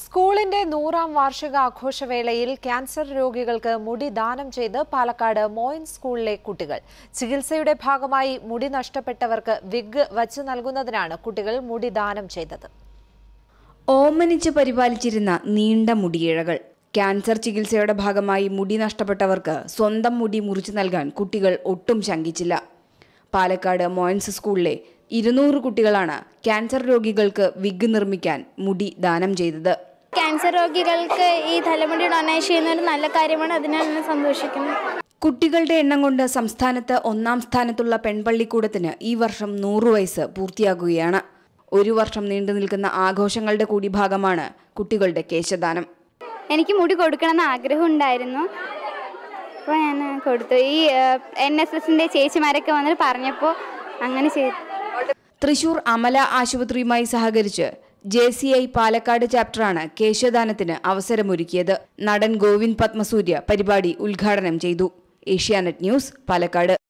സ്കൂളിന്റെ നൂറാം വാർഷിക ആഘോഷവേളയിൽ ക്യാൻസർ രോഗികൾക്ക് മുടി ദാനം ചെയ്ത് പാലക്കാട് മോയിൻ സ്കൂളിലെ കുട്ടികൾ ചികിത്സയുടെ ഭാഗമായി മുടി നഷ്ടപ്പെട്ടവർക്ക് വിഗ് വച്ചു നൽകുന്നതിനാണ് കുട്ടികൾ മുടി ദാനം ചെയ്തത് ഓമനിച്ച് പരിപാലിച്ചിരുന്ന നീണ്ട മുടിയിഴകൾ ക്യാൻസർ ചികിത്സയുടെ ഭാഗമായി മുടി നഷ്ടപ്പെട്ടവർക്ക് സ്വന്തം മുടി മുറിച്ചു നൽകാൻ കുട്ടികൾ ഒട്ടും ശങ്കിച്ചില്ല പാലക്കാട് മോയൻസ് സ്കൂളിലെ ഇരുന്നൂറ് കുട്ടികളാണ് ക്യാൻസർ രോഗികൾക്ക് വിഗ് നിർമ്മിക്കാൻ മുടി ദാനം ചെയ്തത് ക്യാൻസർ രോഗികൾക്ക് ഈ തലമുടി ഡൊണേറ്റ് ചെയ്യുന്ന ഒരു നല്ല കാര്യമാണ് അതിനാൽ ഞാൻ സന്തോഷിക്കുന്നു കുട്ടികളുടെ എണ്ണം കൊണ്ട് സംസ്ഥാനത്ത് ഒന്നാം സ്ഥാനത്തുള്ള പെൺപള്ളിക്കൂടത്തിന് ഈ വർഷം നൂറു വയസ്സ് പൂർത്തിയാകുകയാണ് ഒരു വർഷം നീണ്ടു നിൽക്കുന്ന ആഘോഷങ്ങളുടെ കൂടി ഭാഗമാണ് കുട്ടികളുടെ കേശദാനം എനിക്ക് മുടി കൊടുക്കണമെന്ന് ആഗ്രഹം ഉണ്ടായിരുന്നു അപ്പോൾ ഞാൻ കൊടുത്തു ഈ എൻ എസ് എസിൻ്റെ ചേച്ചിമാരൊക്കെ വന്നിട്ട് പറഞ്ഞപ്പോൾ അങ്ങനെ ചെയ്തു തൃശൂർ അമല ആശുപത്രിയുമായി സഹകരിച്ച് ജെ സി ഐ പാലക്കാട് ചാപ്റ്ററാണ് കേശദാനത്തിന് അവസരമൊരുക്കിയത് നടൻ ഗോവിന്ദ് പത്മസൂര്യ പരിപാടി ഉദ്ഘാടനം ചെയ്തു ഏഷ്യാനെറ്റ് ന്യൂസ് പാലക്കാട്